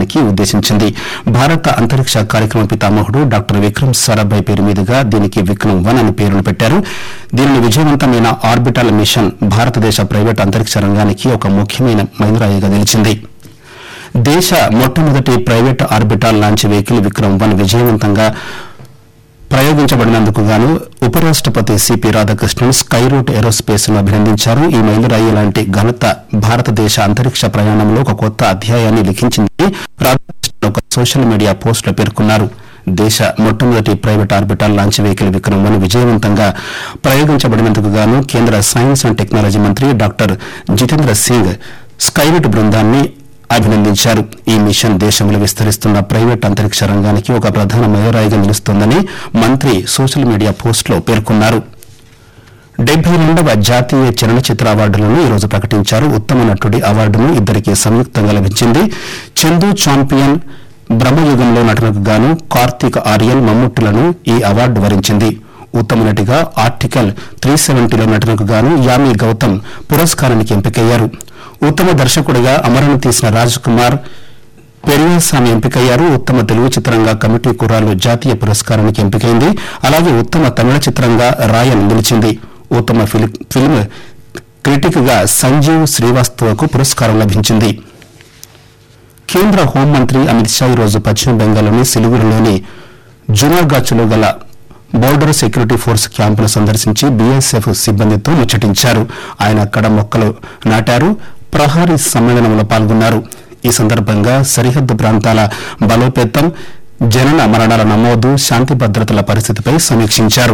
చేయడానికి ఉద్దేశించింది భారత అంతరిక్ష కార్యక్రమ పితామహుడు డాక్టర్ విక్రమ్ సారాభాయ్ పేరు మీదుగా దీనికి విక్రమ్ వన్ అని పేరును పెట్టారు దీనిని విజయవంతమైన ఆర్బిటల్ మిషన్ భారతదేశ ప్రైవేట్ అంతరిక్ష రంగానికి ఒక ముఖ్యమైన మైలురాయిగా నిలిచింది దేశ మొట్టమొదటి private orbital launch vehicle Vikram one విజయవంతంగా ప్రయోగించబడినందుకు గాను ఉపరాష్టపతి CP Radhakrishnan Skyroot Aerospace ను అభినందించారు ఈ మైలురాయి లాంటి ఘనత భారతదేశ అంతరిక్ష ప్రయాణంలో ఒక కొత్త అధ్యాయాన్ని లిఖించిందని రాధాకృష్ణన్ ఒక సోషల్ మీడియా పోస్టులో పేర్కొన్నారు దేశ మొట్టమొదటి private orbital launch vehicle Vikram one విజయవంతంగా ప్రయోగించబడినందుకు గాను కేంద్ర సైన్స్ అండ్ టెక్నాలజీ మంత్రి డాక్టర్ జితేంద్ర సింగ్ స్కైరూట్ బృందాన్ని అభినందించారు ఈ మిషన్ దేశంలో విస్తరిస్తున్న ప్రైవేట్ అంతరిక్ష రంగానికి ఒక ప్రధాన మైలురాయిగా నిలుస్తోందని మంత్రి సోషల్ మీడియా పోస్టులో పేర్కొన్నారు డెబ్బై రెండవ జాతీయ చలనచిత్ర అవార్డులను ఈరోజు ప్రకటించారు ఉత్తమ నటుడి అవార్డును ఇద్దరికి సంయుక్తంగా లభించింది చందు చాంపియన్ బ్రహ్మయుగంలో నటనకు గాను కార్తీక్ ఆర్యన్ మమ్ముట్టులను ఈ అవార్డు వరించింది ఉత్తమ నటిగా ఆర్టికల్ త్రీ సెవెంటీలో నటనకు గాను యామి గౌతమ్ పురస్కారానికి ఎంపికయ్యారు ఉత్తమ దర్శకుడిగా అమరణ తీసిన రాజ్ కుమార్ పెరియస్వామి ఎంపికయ్యారు ఉత్తమ తెలుగు చిత్రంగా కమిటీ కుర్రాలు జాతీయ పురస్కారానికి ఎంపికైంది అలాగే ఉత్తమ తమిళ చిత్రంగా రాయన్ నిలిచింది ఉత్తమ ఫిలి- ఫిల్మ్ క్రిటిక్ గా సంజీవ్ శ్రీవాస్తవకు పురస్కారం లభించింది కేంద్ర హోంమంత్రి అమిత్ షా ఈరోజు పశ్చిమ బెంగాల్లోని సిలిగురిలోని జునాగాచ్లో గల బోర్డర్ సెక్యూరిటీ ఫోర్స్ క్యాంపును సందర్శించి బీఎస్ఎఫ్ సిబ్బందితో ముచ్చటించారు ఆయన అక్కడ మొక్కలు నాటారు ప్రహారీ సమ్మేళనంలో పాల్గొన్నారు ఈ సందర్భంగా సరిహద్దు ప్రాంతాల బలోపేతం జనన మరణాల నమోదు శాంతి భద్రతల పరిస్థితిపై సమీక్షించారు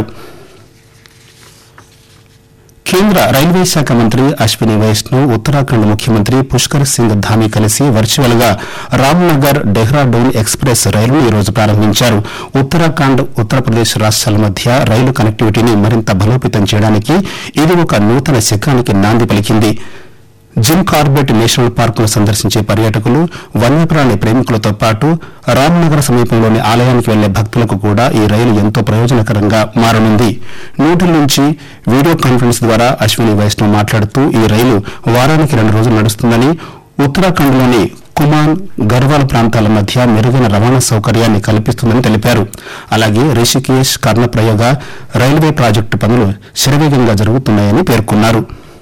కేంద్ర రైల్వే శాఖ మంత్రి అశ్విని వైష్ణవ్ ఉత్తరాఖండ్ ముఖ్యమంత్రి పుష్కర్ సింగ్ ధామి కలిసి వర్చువల్ గా రామ్నగర్ డెహ్రాడూన్ ఎక్స్ప్రెస్ రైలును ఈ రోజు ప్రారంభించారు ఉత్తరాఖండ్ ఉత్తరప్రదేశ్ రాష్ట్రాల మధ్య రైలు కనెక్టివిటీని మరింత బలోపేతం చేయడానికి ఇది ఒక నూతన శకానికి నాంది పలికింది జిమ్ కార్బెట్ నేషనల్ పార్క్ ను సందర్శించే పర్యాటకులు వన్యప్రాణి ప్రేమికులతో పాటు రామ్నగర్ సమీపంలోని ఆలయానికి వెళ్లే భక్తులకు కూడా ఈ రైలు ఎంతో ప్రయోజనకరంగా మారనుంది న్యూఢిల్లీ నుంచి వీడియో కాన్ఫరెన్స్ ద్వారా అశ్విని వైష్ణవ్ మాట్లాడుతూ ఈ రైలు వారానికి రెండు రోజులు నడుస్తుందని ఉత్తరాఖండ్లోని కుమాన్ గర్వాల్ ప్రాంతాల మధ్య మెరుగైన రవాణా సౌకర్యాన్ని కల్పిస్తుందని తెలిపారు అలాగే రిషికేశ్ కర్ణప్రయోగ రైల్వే ప్రాజెక్టు పనులు శరవేగంగా జరుగుతున్నాయని పేర్కొన్నారు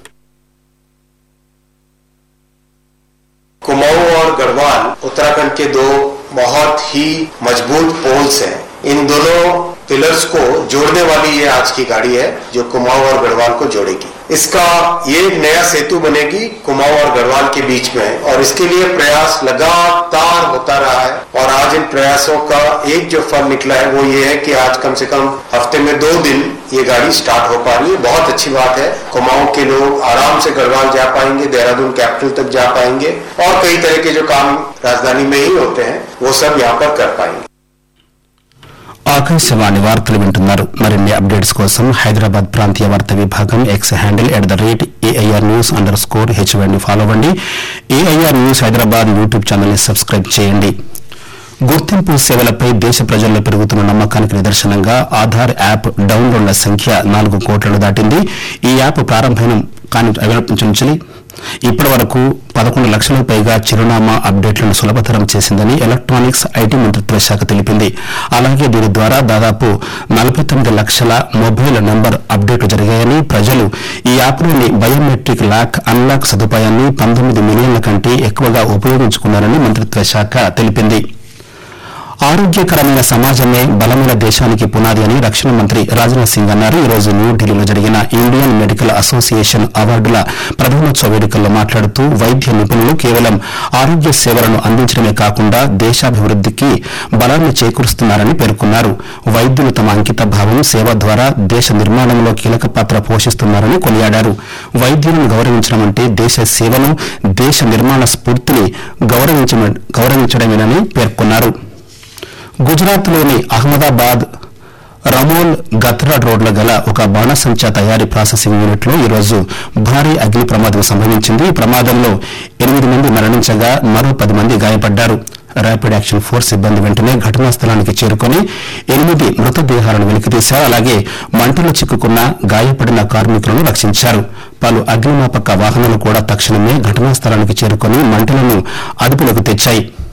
कुमाऊं और गढ़वाल उत्तराखंड के दो बहुत ही मजबूत पोल्स हैं इन दोनों पिलर्स को जोड़ने वाली ये आज की गाड़ी है जो कुमाऊं और गढ़वाल को जोड़ेगी इसका ये एक नया सेतु बनेगी कुमाऊं और गढ़वाल के बीच में और इसके लिए प्रयास लगातार होता रहा है और आज इन प्रयासों का एक जो फल निकला है वो ये है कि आज कम से कम हफ्ते में दो दिन ये गाड़ी स्टार्ट हो पा रही है बहुत अच्छी बात है कुमाऊं के लोग आराम से गढ़वाल जा पाएंगे देहरादून कैपिटल तक जा पाएंगे और कई तरह के जो काम राजधानी में ही होते हैं वो सब यहाँ पर कर पाएंगे ఆకాశవాణి వార్తలు వింటున్నారు మరిన్ని అప్డేట్స్ కోసం హైదరాబాద్ ప్రాంతీయ వార్తా విభాగం X handle at the rate AIR news underscore హెచ్వైని ఫాలో అవ్వండి AIR news Hyderabad YouTube channel ని సబ్స్క్రైబ్ చేయండి గుర్తింపు సేవలపై దేశ ప్రజల్లో పెరుగుతున్న నమ్మకానికి నిదర్శనంగా ఆధార్ యాప్ డౌన్లోడ్ల సంఖ్య నాలుగు కోట్లను దాటింది ఈ యాప్ ప్రారంభం కాని నుంచి ఇప్పటి వరకు పదకొండు లక్షలకు పైగా చిరునామా అప్డేట్లను సులభతరం చేసిందని ఎలక్ట్రానిక్స్ ఐటీ మంత్రిత్వ శాఖ తెలిపింది అలాగే దీని ద్వారా దాదాపు నలభై తొమ్మిది లక్షల మొబైల్ నంబర్ అప్డేట్లు జరిగాయని ప్రజలు ఈ యాప్లోని బయోమెట్రిక్ లాక్ అన్లాక్ సదుపాయాన్ని పంతొమ్మిది మిలియన్ల కంటే ఎక్కువగా ఉపయోగించుకున్నారని మంత్రిత్వ శాఖ తెలిపింది ఆరోగ్యకరమైన సమాజమే బలమైన దేశానికి పునాది అని రక్షణ మంత్రి రాజ్నాథ్ సింగ్ అన్నారు ఈ రోజు న్యూఢిల్లీలో జరిగిన ఇండియన్ మెడికల్ అసోసియేషన్ అవార్డుల ప్రథమోత్సవ వేడుకల్లో మాట్లాడుతూ వైద్య నిపుణులు కేవలం ఆరోగ్య సేవలను అందించడమే కాకుండా దేశాభివృద్దికి బలాన్ని చేకూరుస్తున్నారని పేర్కొన్నారు వైద్యులు తమ అంకిత భావం సేవ ద్వారా దేశ నిర్మాణంలో కీలక పాత్ర పోషిస్తున్నారని కొనియాడారు వైద్యులను గౌరవించడం అంటే దేశ సేవను దేశ నిర్మాణ స్ఫూర్తిని గౌరవించమ- గౌరవించడమేనని పేర్కొన్నారు గుజరాత్లోని అహ్మదాబాద్ రమోల్ గత్రా రోడ్ల గల ఒక బాణసంచా తయారీ ప్రాసెసింగ్ యూనిట్ లో ఈరోజు భారీ అగ్ని ప్రమాదం సంభవించింది ఈ ప్రమాదంలో ఎనిమిది మంది మరణించగా మరో పది మంది గాయపడ్డారు ర్యాపిడ్ యాక్షన్ ఫోర్స్ సిబ్బంది వెంటనే ఘటనా స్థలానికి చేరుకుని ఎనిమిది మృతదేహాలను వెలికితీశారు అలాగే మంటలు చిక్కుకున్న గాయపడిన కార్మికులను రక్షించారు పలు అగ్నిమాపక వాహనాలు కూడా తక్షణమే ఘటనా స్థలానికి చేరుకుని మంటలను అదుపులోకి తెచ్చాయి